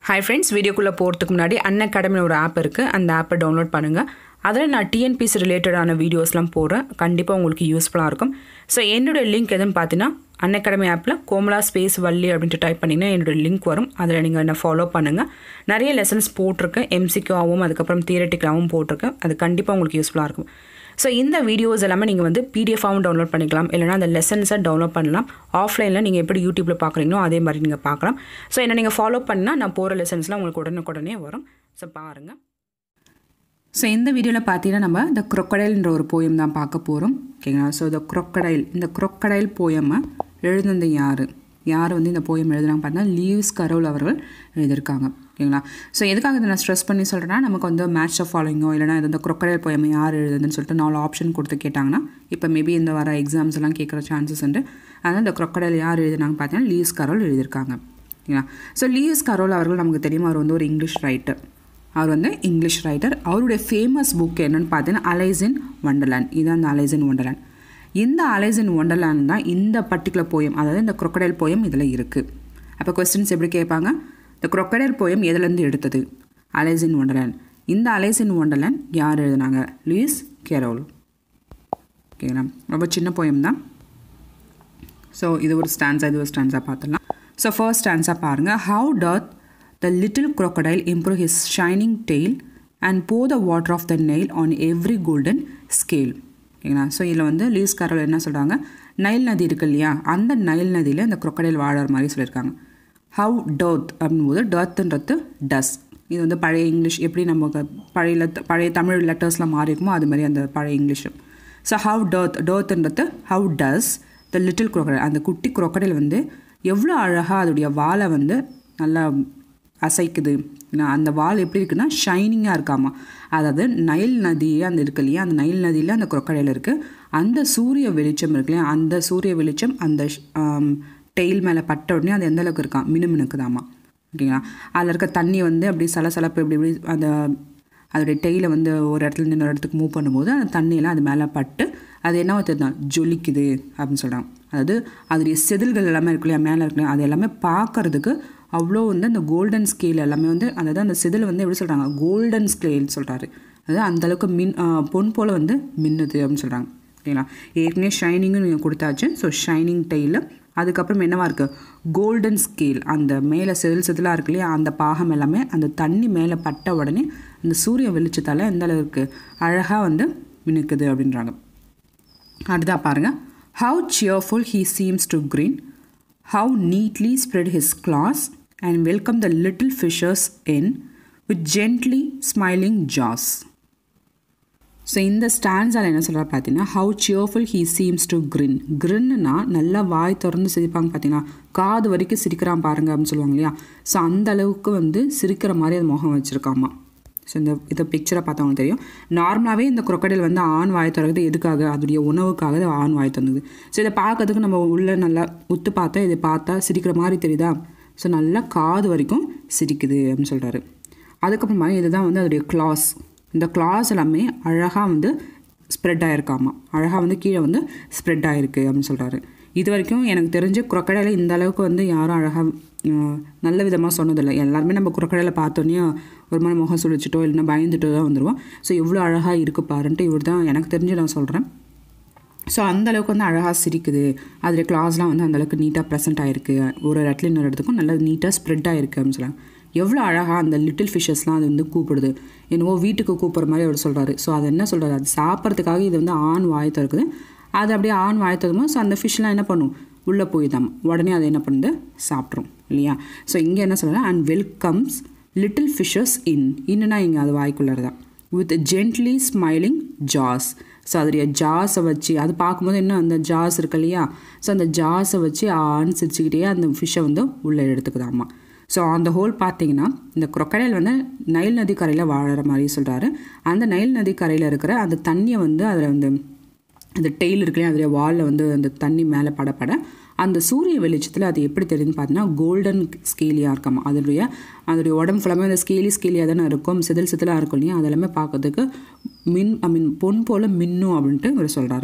Hi friends வீடியோக்குள்ளே போகிறதுக்கு முன்னாடி அன் அகாடமியில் ஒரு ஆப் இருக்குது அந்த ஆப்பை டவுன்லோட் பண்ணுங்கள் அதில் நான் டிஎன்பிசி ரிலேட்டடான வீடியோஸ்லாம் போடுறேன் கண்டிப்பாக உங்களுக்கு யூஸ்ஃபுல்லாக இருக்கும் ஸோ என்னோட லிங்க் எதுன்னு பார்த்தீங்கன்னா அன் அகாடமி ஆப்பில் கோமலா ஸ்பேஸ் வள்ளி அப்படின்ட்டு டைப் பண்ணிங்கன்னா என்னோட லிங்க் வரும் அதில் நீங்கள் என்ன ஃபாலோ பண்ணுங்கள் நிறைய லெசன்ஸ் போட்டிருக்கேன் எம்சிக்யூவாகவும் அதுக்கப்புறம் தியரட்டிக்கலாகவும் போட்டிருக்கேன் அது கண்டிப்பாக உங்களுக்கு யூஸ்ஃபுல்லாக இருக்கும் ஸோ இந்த வீடியோஸ் எல்லாமே நீங்கள் வந்து பிடிஎஃபாகவும் டவுன்லோட் பண்ணிக்கலாம் இல்லைனா அந்த லெசன்ஸை டவுன்லோட் பண்ணலாம் ஆஃப்லைனில் நீங்கள் எப்படி யூடியூப்பில் பார்க்குறீங்களோ அதே மாதிரி நீங்கள் பார்க்கலாம் ஸோ என்ன நீங்கள் ஃபாலோ பண்ணால் நான் போகிற லெசன்ஸ்லாம் உங்களுக்கு உடனுக்குடனே வரும் ஸோ பாருங்கள் ஸோ இந்த வீடியோவில் பார்த்தீங்கன்னா நம்ம இந்த குரொக்கடைல்ன்ற ஒரு போயம் தான் பார்க்க போகிறோம் ஓகேங்களா ஸோ இந்த குரொக்கடைல் இந்த குரொக்கடைல் போயமை எழுதுனது யார் யார் வந்து இந்த போயம் எழுதுனாங்க பார்த்தீங்கன்னா லீவ்ஸ் கரோல் அவர்கள் எழுதியிருக்காங்க ஓகேங்களா ஸோ எதுக்காக இதை நான் ஸ்ட்ரெஸ் பண்ணி சொல்கிறேன்னா நமக்கு வந்து மேட்ச் ஆஃப் ஃபாலோயிங்கோ இல்லைனா இது இந்த குரொக்கடைல் போயம் யார் எழுதுதுன்னு சொல்லிட்டு நாலு ஆப்ஷன் கொடுத்து கேட்டாங்கன்னா இப்போ மேபி இந்த வர எக்ஸாம்ஸ் எல்லாம் கேட்குற சான்சஸ் உண்டு அதனால் இந்த குரொக்கடைல் யார் எழுதுனாங்க பார்த்தீங்கன்னா லீவ்ஸ் கரோல் எழுதியிருக்காங்க ஓகேங்களா ஸோ லீவ்ஸ் கரோல் அவர்கள் நமக்கு தெரியும் அவர் வந்து ஒரு இங்கிலீஷ் ரைட்டர் அவர் வந்து இங்கிலீஷ் ரைட்டர் அவருடைய ஃபேமஸ் புக் என்னென்னு பார்த்தீங்கன்னா அலைஸ் இன் வண்டர்லேண்ட் இதுதான் அந்த அலைஸ் இன் வண்டர்லேண்ட் இந்த அலைஸ் இன் வண்டர்லேண்ட் தான் இந்த பர்டிகுலர் போயம் அதாவது இந்த குரொக்கடைல் போயம் இதில் இருக்குது அப்போ கொஸ்டின்ஸ் எப்படி கேட்பாங்க இந்த குரொக்கடைல் போயம் எதுலேருந்து எடுத்தது அலைஸ் இன் வண்டர்லேண்ட் இந்த அலைஸ் இன் வண்டர்லேண்ட் யார் எழுதுனாங்க லூயிஸ் கேரோல் ஓகேங்களா ரொம்ப சின்ன போயம் தான் ஸோ இது ஒரு ஸ்டான்ஸாக இது ஒரு ஸ்டான்ஸாக பார்த்துடலாம் ஸோ ஃபர்ஸ்ட் ஸ்டான்ஸாக பாருங்கள் how doth The little crocodile improve his shining tail and pour the water of the nail on every golden scale. ஓகேங்களா ஸோ இதில் வந்து லீஸ் காரல் என்ன சொல்கிறாங்க நைல் நதி இருக்கு இல்லையா அந்த நைல் நதியில் இந்த crocodile வாழற மாதிரி சொல்லியிருக்காங்க ஹவு டர்த் அப்படின்போது டர்த்துன்றது டஸ் இது வந்து பழைய இங்கிலீஷ் எப்படி நமக்கு பழைய லெத் பழைய தமிழ் லெட்டர்ஸ்லாம் மாறி இருக்குமோ அது மாதிரி அந்த பழைய இங்கிலீஷு ஸோ ஹவு டர்த் டர்த்துன்றது how doth the little crocodile அந்த குட்டி crocodile வந்து எவ்வளோ அழகாக அதோடைய வாலை வந்து நல்லா அசைக்குது அந்த வால் எப்படி இருக்குன்னா ஷைனிங்காக இருக்காமா அதாவது நைல் நதி அந்த இருக்கு இல்லையா அந்த நைல் நதியில் அந்த குரக்கடையில் இருக்குது அந்த சூரிய வெளிச்சம் இருக்கு இல்லையா அந்த சூரிய வெளிச்சம் அந்த டெய்ல் மேலே பட்ட உடனே அது எந்த அளவுக்கு இருக்கான் மினுமினுக்குதாமா ஓகேங்களா அதில் இருக்க தண்ணி வந்து அப்படி சலசலப்பு இப்படி இப்படி அந்த அதோடைய டெய்லை வந்து ஒரு இடத்துல இன்னொரு இடத்துக்கு மூவ் பண்ணும்போது அந்த தண்ணியெல்லாம் அது மேலே பட்டு அது என்ன தெரியுதான் ஜொலிக்குது அப்படின்னு சொல்கிறாங்க அதாவது அதோடைய செதில்கள் எல்லாமே இருக்கு இல்லையா மேலே இருக்கு அது எல்லாமே பார்க்கறதுக்கு அவ்வளோ வந்து அந்த கோல்டன் ஸ்கேல் எல்லாமே வந்து அதாவது அந்த செதில் வந்து எப்படி சொல்கிறாங்க கோல்டன் ஸ்கேல் சொல்கிறாரு அதாவது அந்தளவுக்கு மின் பொன் போல் வந்து மின்னுது அப்படின்னு சொல்கிறாங்க ஓகேங்களா ஏற்கனவே ஷைனிங்கும் நீங்கள் கொடுத்தாச்சு ஸோ ஷைனிங் டெய்லு அதுக்கப்புறம் என்னவா இருக்குது கோல்டன் ஸ்கேல் அந்த மேலே செதில் செதிலாக இருக்கு இல்லையா அந்த பாகம் எல்லாமே அந்த தண்ணி மேலே பட்ட உடனே அந்த சூரிய வெளிச்சத்தால் எந்த அளவுக்கு அழகாக வந்து மினுக்குது அப்படின்றாங்க அடுத்தா பாருங்கள் how cheerful he seems to grin how neatly spread his claws and welcomed the little fishers in with gently smiling jaws. So இந்த ஸ்டான்ஸால் என்ன சொல்கிறார் பார்த்தீங்கன்னா how cheerful he seems to grin கிரின்னா நல்லா வாய் திறந்து சிரிப்பாங்க பார்த்தீங்கன்னா காது வரைக்கும் சிரிக்கிறான் பாருங்க அப்படின்னு சொல்லுவாங்க இல்லையா ஸோ அந்த அளவுக்கு வந்து சிரிக்கிற மாதிரி அது முகம் வச்சுருக்காமா ஸோ இந்த இதை பிக்சரை பார்த்தவங்களுக்கு தெரியும் நார்மலாகவே இந்த குரக்கடையில் வந்து ஆண் வாய் திறகுது எதுக்காக அதோடைய உணவுக்காக அது ஆண் வாய் திறந்தது ஸோ இதை பார்க்கறதுக்கு நம்ம உள்ளே நல்லா உத்து பார்த்தா இதை பார்த்தா சிரிக்கிற மாதிரி தெரியுதா ஸோ நல்லா காது வரைக்கும் சிரிக்குது அப்படின்னு சொல்கிறாரு அதுக்கப்புறமா இதுதான் வந்து அதோடைய கிளாஸ் இந்த கிளாஸ் எல்லாமே அழகாக வந்து ஸ்ப்ரெட் ஆகிருக்காமா அழகாக வந்து கீழே வந்து ஸ்ப்ரெட் ஆகிருக்கு அப்படின்னு சொல்கிறாரு இது வரைக்கும் எனக்கு தெரிஞ்ச குரக்கடையில் இந்த அளவுக்கு வந்து யாரும் அழகாக நல்ல விதமாக சொன்னதில்லை எல்லாருமே நம்ம குரக்கடையில் பார்த்தோன்னே ஒரு மாதிரி முகம் சுழிச்சிட்டோ இல்லைன்னா பயந்துட்டோ தான் வந்துடுவோம் ஸோ இவ்வளோ அழகாக இருக்கு பாருன்ட்டு இவர் தான் எனக்கு தெரிஞ்சு நான் சொல்கிறேன் ஸோ அந்த அளவுக்கு வந்து அழகாக சிரிக்குது அதில் கிளாஸ்லாம் வந்து அந்தளவுக்கு நீட்டாக ப்ரெசென்ட் ஆகிருக்கு ஒரு இடத்துல இன்னொரு இடத்துக்கும் நல்லா நீட்டாக ஸ்ப்ரெட் ஆகிருக்கு அப்படின்னு சொல்லுவாங்க எவ்வளோ அழகாக அந்த லிட்டில் ஃபிஷ்ஷஸ்லாம் அது வந்து கூப்பிடுது என்னவோ வீட்டுக்கு கூப்பிட்ற மாதிரி அவர் சொல்கிறாரு ஸோ அது என்ன சொல்கிறாரு அது சாப்பிட்றதுக்காக இது வந்து ஆண் வாய் திறக்குது அது அப்படியே ஆண் வாய் திறக்குமோ ஸோ அந்த ஃபிஷ்லாம் என்ன பண்ணும் உள்ளே போய் தான் உடனே அதை என்ன பண்ணுது சாப்பிட்ரும் இல்லையா ஸோ இங்கே என்ன சொல்கிறேன் and welcomes little fishes in இன்னுனா இங்கே அது வாய்க்குள்ளே தான் with gently smiling jaws so அதோடைய ஜாஸை வச்சு அது பார்க்கும்போது என்ன அந்த ஜாஸ் இருக்கு இல்லையா ஸோ அந்த ஜாஸை வச்சு ஆண் சிரிச்சுக்கிட்டே அந்த ஃபிஷ்ஷை வந்து உள்ளே எடுத்துக்குதாம்மா ஸோ அந்த ஹோல் பார்த்தீங்கன்னா இந்த குரொக்கடைல் வந்து நைல் நதி கரையில் வாழற மாதிரி சொல்கிறாரு அந்த நைல் நதி கரையில் இருக்கிற அந்த தண்ணியை வந்து அதில் வந்து அந்த டெய்ல் இருக்குல்லையா அதில் வாலில் வந்து அந்த தண்ணி மேலே படப்பட அந்த சூரிய வெளிச்சத்தில் அது எப்படி தெரியுதுன்னு பார்த்தீங்கன்னா கோல்டன் ஸ்கேலியாக இருக்காமா அதோடைய அதோடைய உடம்பு ஃபுல்லாமே அந்த ஸ்கேலி ஸ்கேலியாக தானே இருக்கும் செதில் செதிலாக இருக்கும் இல்லையா அதெல்லாமே பார்க்கறதுக்கு மின் ஐ மீன் பொன் போல் மின்னும் அப்படின்ட்டு இவர் சொல்கிறாரு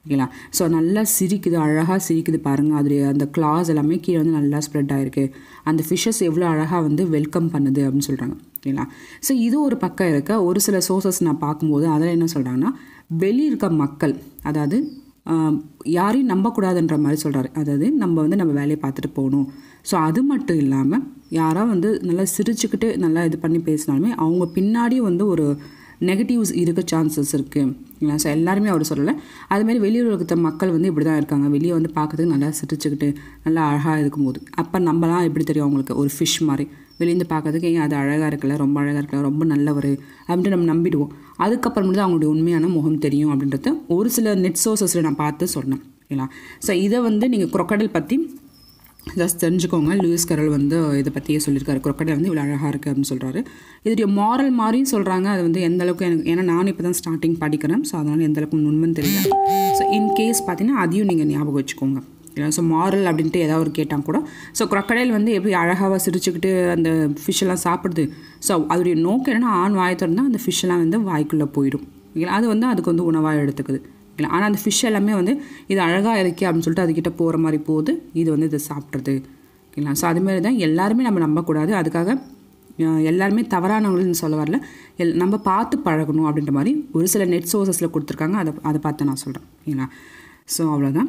ஓகேங்களா ஸோ நல்லா சிரிக்குது அழகாக சிரிக்குது பாருங்கள் அது அந்த கிளாஸ் எல்லாமே கீழே வந்து நல்லா ஸ்ப்ரெட் ஆகிருக்கு அந்த ஃபிஷ்ஷஸ் எவ்வளோ அழகாக வந்து வெல்கம் பண்ணுது அப்படின்னு சொல்கிறாங்க ஓகேங்களா ஸோ இது ஒரு பக்கம் இருக்க ஒரு சில சோர்சஸ் நான் பார்க்கும்போது அதில் என்ன சொல்கிறாங்கன்னா வெளியே இருக்க மக்கள் அதாவது யாரையும் நம்பக்கூடாதுன்ற மாதிரி சொல்கிறாரு அதாவது நம்ம வந்து நம்ம வேலையை பார்த்துட்டு போகணும் ஸோ அது மட்டும் இல்லாமல் யாராவது வந்து நல்லா சிரிச்சுக்கிட்டு நல்லா இது பண்ணி பேசினாலுமே அவங்க பின்னாடி வந்து ஒரு நெகட்டிவ்ஸ் இருக்க சான்சஸ் இருக்குது ஸோ எல்லாருமே அவர் சொல்லலை அதுமாரி வெளியூர் உலகத்த மக்கள் வந்து இப்படி தான் இருக்காங்க வெளியே வந்து பார்க்கறதுக்கு நல்லா சிரிச்சுக்கிட்டு நல்லா அழகாக இருக்கும்போது அப்போ நம்மலாம் எப்படி தெரியும் அவங்களுக்கு ஒரு ஃபிஷ் மாதிரி வெளியேந்து பார்க்கறதுக்கு ஏன் அது அழகாக இருக்கல ரொம்ப அழகாக இருக்கல ரொம்ப நல்லவர் அப்படின்ட்டு நம்ம நம்பிடுவோம் அதுக்கப்புறம் தான் அவங்களுடைய உண்மையான முகம் தெரியும் அப்படின்றத ஒரு சில நெட் சோர்சஸில் நான் பார்த்து சொன்னேன் ஓகேங்களா ஸோ இதை வந்து நீங்கள் குரக்கடல் பற்றி ஜஸ்ட் தெரிஞ்சுக்கோங்க லூயிஸ் கரல் வந்து இதை பற்றியே சொல்லியிருக்காரு குரக்கடை வந்து இவ்வளோ அழகாக இருக்குது அப்படின்னு சொல்கிறாரு இதோடைய மாரல் மாதிரியும் சொல்கிறாங்க அது வந்து எந்த அளவுக்கு எனக்கு ஏன்னா நானும் இப்போ தான் ஸ்டார்டிங் படிக்கிறேன் ஸோ அதனால் எந்த அளவுக்கு உண்மைன்னு தெரியல ஸோ இன் கேஸ் பார்த்தீங்கன்னா அதையும் நீங்கள் ஞாபகம் வச்சுக்கோங்க ஸோ மாரல் அப்படின்ட்டு ஏதாவது ஒரு கேட்டால் கூட ஸோ crocodile வந்து எப்படி அழகாக சிரிச்சுக்கிட்டு அந்த ஃபிஷ் எல்லாம் சாப்பிடுது ஸோ அதோடைய நோக்கம் என்னென்னா ஆண் வாயை திறந்தா அந்த fish எல்லாம் வந்து வாய்க்குள்ளே போயிடும் ஓகேங்களா அது வந்து அதுக்கு வந்து உணவாக எடுத்துக்குது ஓகேங்களா ஆனால் அந்த ஃபிஷ் எல்லாமே வந்து இது அழகாக இருக்கே அப்படின்னு சொல்லிட்டு அதுக்கிட்ட போகிற மாதிரி போகுது இது வந்து இதை சாப்பிட்றது ஓகேங்களா ஸோ அதுமாரி தான் எல்லாருமே நம்ம நம்பக்கூடாது அதுக்காக அஹ், எல்லாருமே தவறானவங்கள்னு சொல்ல வரல எல் நம்ம பார்த்து பழகணும் அப்படின்ற மாதிரி ஒரு சில நெட் சோர்சஸில் கொடுத்துருக்காங்க அதை அதை பார்த்து நான் சொல்கிறேன் ஓகேங்களா ஸோ அவ்வளோதான்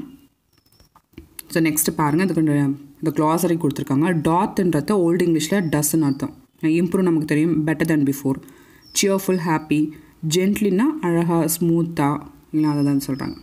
ஸோ நெக்ஸ்ட்டு பாருங்கள் இதுக்கு இந்த- இந்த க்ளாசரி கொடுத்துருக்காங்க டாத்ன்றது ஓல்டு இங்கிலீஷில் டஸ்ன்னு அர்த்தம் இம்ப்ரூவ் நமக்கு தெரியும் better than before cheerful happy ஜென்ட்லின்னா அழகாக ஸ்மூத்தாக இல்லை அதை தான் சொல்கிறாங்க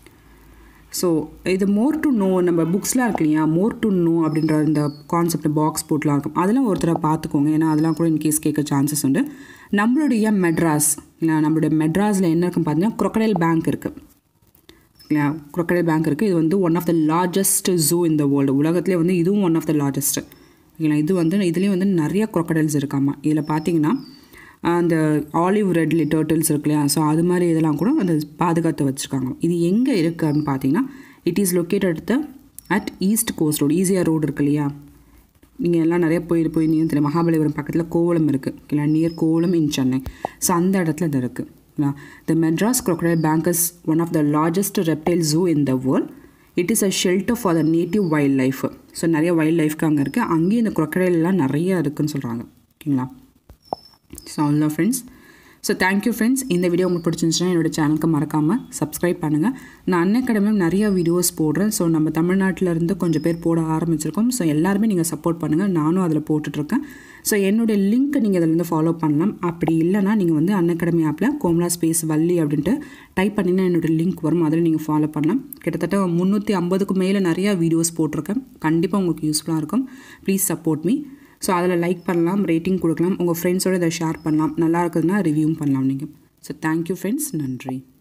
ஸோ இது மோர் டு நோ நம்ம புக்ஸ்லாம் இருக்கு இல்லையா மோர் டு நோ அப்படின்ற இந்த கான்செப்ட் பாக்ஸ் போட்டுலாம் இருக்கும் அதெல்லாம் ஒருத்தரை பார்த்துக்கோங்க ஏன்னா அதெல்லாம் கூட இன்கேஸ் கேட்க சான்சஸ் உண்டு நம்மளுடைய மெட்ராஸ் இல்லை நம்மளுடைய மெட்ராஸில் என்ன இருக்குன்னு பார்த்தீங்கன்னா crocodile பேங்க் இருக்குது இல்லையா crocodile பேங்க் இருக்குது இது வந்து one of the largest zoo in the world உலகத்திலே வந்து இதுவும் ஒன் ஆஃப் த லார்ஜஸ்ட் ஓகேங்களா இது வந்து இதுலேயும் வந்து நிறைய crocodiles இருக்காமா இதில் பார்த்தீங்கன்னா அந்த ஆலிவ் ரெட்லி டர்ட்டில்ஸ் இருக்கு இல்லையா ஸோ அது மாதிரி இதெல்லாம் கூட அந்த பாதுகாத்து வச்சுருக்காங்க இது எங்கே இருக்குது அப்படின்னு பார்த்தீங்கன்னா it is located the at East Coast Road ஈஸியாக ரோடு இருக்கு இல்லையா நீங்கள் எல்லாம் நிறைய போய் போய் நீங்கள் தெரியும் மகாபலிபுரம் பக்கத்தில் கோவளம் இருக்குது இல்லை near Kovalam in Chennai so அந்த இடத்துல இது இருக்குது the Madras crocodile bank is one of the largest reptile zoo in the world it is a shelter for the native wild life so நிறைய வைல்ட் லைஃப்க்கு அங்கே இருக்குது அங்கேயும் இந்த crocodile எல்லாம் நிறைய இருக்குன்னு சொல்கிறாங்க ஓகேங்களா ஸோ அவ்வளோ ஃப்ரெண்ட்ஸ் ஸோ தேங்க்யூ ஃப்ரெண்ட்ஸ் இந்த வீடியோ உங்களுக்கு பிடிச்சிருந்துச்சுன்னா என்னோட சேனலுக்கு மறக்காமல் சப்ஸ்கிரைப் பண்ணுங்கள் நான் அன்னைக்கடமையும் நிறைய வீடியோஸ் போடுறேன் ஸோ நம்ம தமிழ்நாட்டில் இருந்து கொஞ்சம் பேர் போட ஆரம்பிச்சிருக்கோம் ஸோ எல்லாருமே நீங்கள் சப்போர்ட் பண்ணுங்கள் நானும் அதில் போட்டுட்ருக்கேன் ஸோ என்னுடைய லிங்க்கை நீங்கள் அதிலேருந்து ஃபாலோ பண்ணலாம் அப்படி இல்லைனா நீங்கள் வந்து அன்அகாடமி ஆப்பில் கோமலா ஸ்பேஸ் வள்ளி அப்படின்ட்டு டைப் பண்ணிங்கன்னா என்னோட லிங்க் வரும் அதில் நீங்கள் ஃபாலோ பண்ணலாம் கிட்டத்தட்ட முந்நூற்றி ஐம்பதுக்கு மேலே நிறையா வீடியோஸ் போட்டிருக்கேன் கண்டிப்பாக உங்களுக்கு யூஸ்ஃபுல்லாக இருக்கும் ப்ளீஸ் சப்போர்ட் மீ ஸோ அதில் லைக் பண்ணலாம் ரேட்டிங் கொடுக்கலாம் உங்கள் ஃப்ரெண்ட்ஸோட இதை ஷேர் பண்ணலாம் நல்லா இருக்குதுன்னா ரிவ்யூவும் பண்ணலாம் நீங்கள் ஸோ தேங்க்யூ ஃப்ரெண்ட்ஸ் நன்றி